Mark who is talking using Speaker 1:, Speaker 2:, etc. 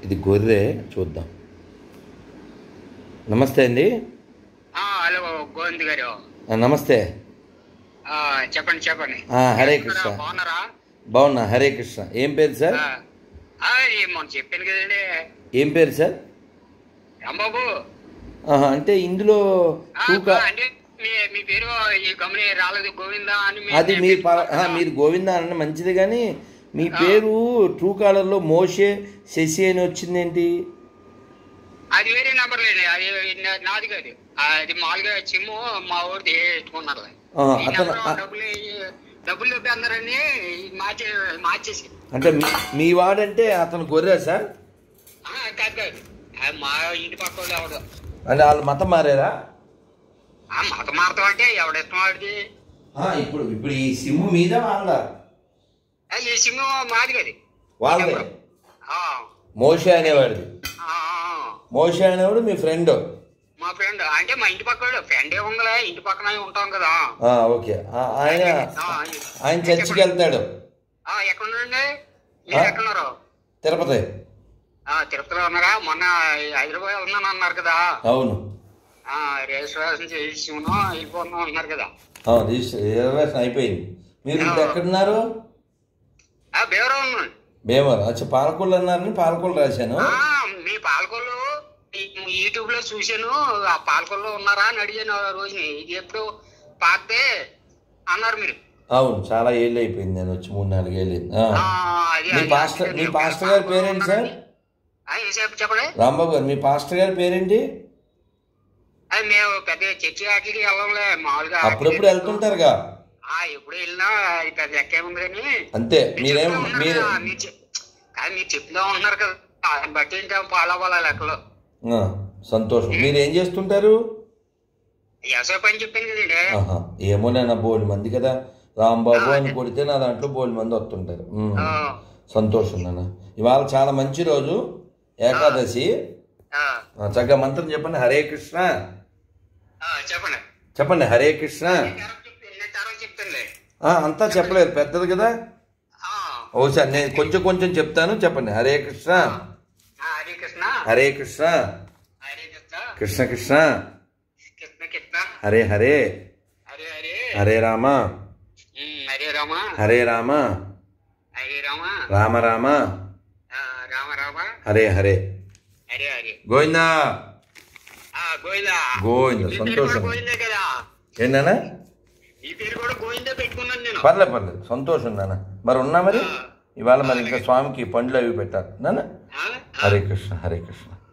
Speaker 1: ఇది గొర్రె చూద్దాం నమస్తే అండి
Speaker 2: ఆ, హలో గోవింద్ గారు
Speaker 1: ఆ, నమస్తే
Speaker 2: ఆ, చెప్పండి చెప్పండి
Speaker 1: ఆ, హరే కృష్ణ.
Speaker 2: బాగున్నారా
Speaker 1: బాగున్నా హరే కృష్ణ ఏం పేరు సార్
Speaker 2: ఆ, ఆ, ఈ మొన్న చెప్పాను కదండి
Speaker 1: ఏం పేరు సార్
Speaker 2: రాంబాబు
Speaker 1: ఆహా, అంటే ఇందులో
Speaker 2: ఆ,
Speaker 1: తూక
Speaker 2: అంటే మీ మీ పేరు ఈ కంపెనీ రాలేదు గోవిందా అని మీ-
Speaker 1: అది మీరు ప- ఆ, మీరు గోవింద అంటే మంచిది కానీ మీ పేరు ట్రూ కాలర్లో మోషే శశి అని వచ్చిందేంటి
Speaker 2: అది వేరే నెంబర్ లేండి అది నా- నాది కాదు అది మామూలుగా సిమ్ము మా ఊరిది ఎత్తుకున్నారు
Speaker 1: ఆహా,
Speaker 2: ఈ
Speaker 1: అతను
Speaker 2: నెంబరు
Speaker 1: ఆ,
Speaker 2: డబ్బులు డబ్బులు చెప్పి అందరని మార్చే మార్చేసి
Speaker 1: అంటే మీ మీ వాడంటే అతను గొర్రె సార్
Speaker 2: ఆ, కాదు కాదు ఆ, మా ఇంటి పక్క వాళ్ళు ఎవడు
Speaker 1: అంటే వాళ్ళు మతం మారారా
Speaker 2: ఆ మత మారతాం అంటే ఎవడిష్టం వాడిది
Speaker 1: ఆ, ఇప్పుడు ఇప్పుడు ఈ సిమ్ము మీద వాళ్ళ
Speaker 2: ఆ, ఈ సిమ్ మాది కాదు
Speaker 1: వాళ్ళదే
Speaker 2: ఆ,
Speaker 1: మోషే అనేవాడిది
Speaker 2: ఆ, ఆ.
Speaker 1: మోషే అనేవాడు మీ ఫ్రెండ్
Speaker 2: మా ఫ్రెండ్ అంటే మా ఇంటి పక్క ఫ్రెండే ఉందిలే ఇంటి పక్కన ఉంటాం కదా
Speaker 1: ఆ, ఓకే ఆ, ఆయన
Speaker 2: ఆ,
Speaker 1: ఆయన చర్చికి వెళ్తాడు
Speaker 2: ఆ, ఎక్కడ ఉండండి మీరు
Speaker 1: ఆ?
Speaker 2: ఎక్కడున్నారు
Speaker 1: తిరుపతి
Speaker 2: ఆ, తిరుపతిలో ఉన్నారా మొన్న హైదరాబాద్ ఉన్నాను అన్నారు కదా
Speaker 1: అవును
Speaker 2: ఆ, రిజిస్ట్రేషన్ చేసి వెళ్ళిపోతున్నాం అన్నారు కదా
Speaker 1: అవును రిజిస్టర్ రిజర్వేషన్ అయిపోయింది మీరు ఇప్పుడు ఎక్కడున్నారు
Speaker 2: ఆ బేవరం ఉన్నాను
Speaker 1: భీమవరం అచ్చా పాలకొల్లు అన్నారని పాలకొల్లు రాశాను
Speaker 2: ఆ, మీ పాలకొల్లు యూట్యూబ్ లో చూశాను ఆ పాలకొల్లు ఉన్నారా అని అడిగాను ఆ రోజుని ఇది ఎప్పుడు పాతే అన్నారు మీరు
Speaker 1: అవును చాలా ఏళ్ళు అయిపోయింది నేను వచ్చి మూడు నాలుగు ఏళ్ళు అయింది. ఆ.
Speaker 2: ఆ, అది-
Speaker 1: మీ
Speaker 2: అది-
Speaker 1: పాస్టర్
Speaker 2: అది
Speaker 1: మీ
Speaker 2: నేను
Speaker 1: పాస్టర్ గారి పేరేంటి సార్
Speaker 2: ఆ, ఏం చెప్ప- చెప్పండి
Speaker 1: రాంబాబు గారు మీ పాస్టర్ గారి పేరేంటి
Speaker 2: అది మేము పెద్ద చర్చి వాటికి వెళ్ళంలే మామూలుగా
Speaker 1: అప్పుడప్పుడు వెళ్తుంటారుగా
Speaker 2: ఆ ఎప్పుడు వెళ్ళినా అది పెద్ద లెక్క ఉంది కానీ
Speaker 1: అంతే
Speaker 2: మీరు
Speaker 1: మీరేం
Speaker 2: చెప్తా ఉన్నారు
Speaker 1: మీరు
Speaker 2: కదా, మీరు చెప్- కాదు మీరు చెప్తా ఉంటున్నారు కదా దాన్ని బట్టి ఇంకా ఫాలో అవ్వాలి ఆ లెక్కలో
Speaker 1: ఆ, సంతోషం మీరు ఏం చేస్తుంటారు
Speaker 2: వ్యవసాయ పని చెప్పాను కదండి
Speaker 1: ఆహా ఏమోనేనా బోల్ మంది కదా రాంబాబు అని కొడితే నా దాంట్లో బోల్ మంది వస్తుంటారు ఉమ్.
Speaker 2: ఆ,
Speaker 1: సంతోషం నాన్న ఇవాళ చాలా మంచి రోజు ఏకాదశి
Speaker 2: ఆ,
Speaker 1: ఆ, చక్కగా మంత్రం చెప్పండి హరే కృష్ణ
Speaker 2: ఆ, చెప్పండి
Speaker 1: చెప్పండి హరే కృష్ణ
Speaker 2: నేను తర్వాత చెప్తాను, నేను తర్వాత చెప్తానులే
Speaker 1: ఆ, అంతా చెప్పలేదు పెద్దది కదా
Speaker 2: ఆ,
Speaker 1: ఓసారి నేను కొంచెం కొంచెం చెప్తాను చెప్పండి హరే కృష్ణ
Speaker 2: ఆ, హరే కృష్ణ
Speaker 1: హరే కృష్ణ
Speaker 2: హరే కృష్ణ
Speaker 1: కృష్ణ కృష్ణ
Speaker 2: కృష్ణ కృష్ణ
Speaker 1: హరే హరే
Speaker 2: హరే హరే
Speaker 1: హరే రామ
Speaker 2: ఉమ్, హరే రామ
Speaker 1: హరే రామ
Speaker 2: హరే రామ
Speaker 1: రామ రామ
Speaker 2: ఆ, రామ రామ
Speaker 1: హరే హరే
Speaker 2: హరే హరే
Speaker 1: గోవిందా
Speaker 2: ఆ, గోవిందా
Speaker 1: గోవింద
Speaker 2: ఈ పేరు కూడా
Speaker 1: సంతోషం
Speaker 2: గోవిందే కదా
Speaker 1: ఏంటన్నా
Speaker 2: ఈ పేరు కూడా గోవిందే పెట్టుకున్నాను నేను
Speaker 1: పర్లేదు పర్లేదు సంతోషం నాన్న మరి ఉన్నా మరి ఇవాళ మరి ఇంకా స్వామికి పండ్లు అవి పెట్టాలి నాన్న
Speaker 2: ఆ?
Speaker 1: హరే కృష్ణ హరే కృష్ణ